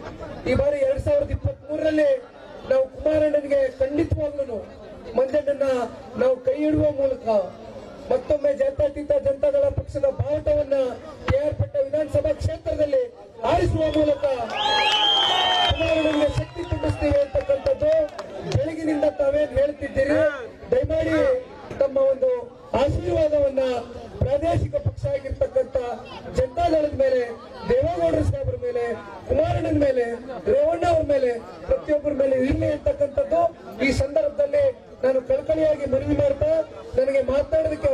ಈ ಬಾರಿ ಎರಡ್ ಸಾವಿರದ ಇಪ್ಪತ್ತ್ ಮೂರರಲ್ಲಿ ನಾವು ಕುಮಾರಣ್ಣನಿಗೆ ಖಂಡಿತವಾಗ್ಲೂ ಮಂಜಣ್ಣನ ನಾವು ಕೈ ಇಡುವ ಮೂಲಕ ಮತ್ತೊಮ್ಮೆ ಜಾತ್ಯತೀತ ಜನತಾದಳ ಪಕ್ಷದ ಬಾವುಟವನ್ನ ಕೆಆರ್ ಪೇಟೆ ವಿಧಾನಸಭಾ ಕ್ಷೇತ್ರದಲ್ಲಿ ಆರಿಸುವ ಮೂಲಕ ಕುಮಾರಣ್ಣನಿಗೆ ಶಕ್ತಿ ತುಂಬಿಸ್ತೀವಿ ಅಂತಕ್ಕಂಥದ್ದು ಬೆಳಗಿನಿಂದ ತಾವೇನ್ ಹೇಳ್ತಿದ್ದೀರಿ ದಯಮಾಡಿ ತಮ್ಮ ಒಂದು ಆಶೀರ್ವಾದವನ್ನ ಪ್ರಾದೇಶಿಕ ಪಕ್ಷ ಆಗಿರ್ತಕ್ಕಂಥ ಜನತಾದಳದ ಮೇಲೆ ದೇವೇಗೌಡರ ಸಾಹೇಬ್ರ ಮೇಲೆ ಕುಮಾರಣ್ಣನ ಮೇಲೆ ರೇವಣ್ಣ ಅವ್ರ ಮೇಲೆ ಪ್ರತಿಯೊಬ್ಬರ ಮೇಲೆ ಇರಲಿ ಅಂತಕ್ಕಂಥದ್ದು ಈ ಸಂದರ್ಭದಲ್ಲಿ ನಾನು ಕಳಕಳಿಯಾಗಿ ಮನವಿ ಮಾಡ್ತಾ ನನಗೆ ಮಾತನಾಡೋದಕ್ಕೆ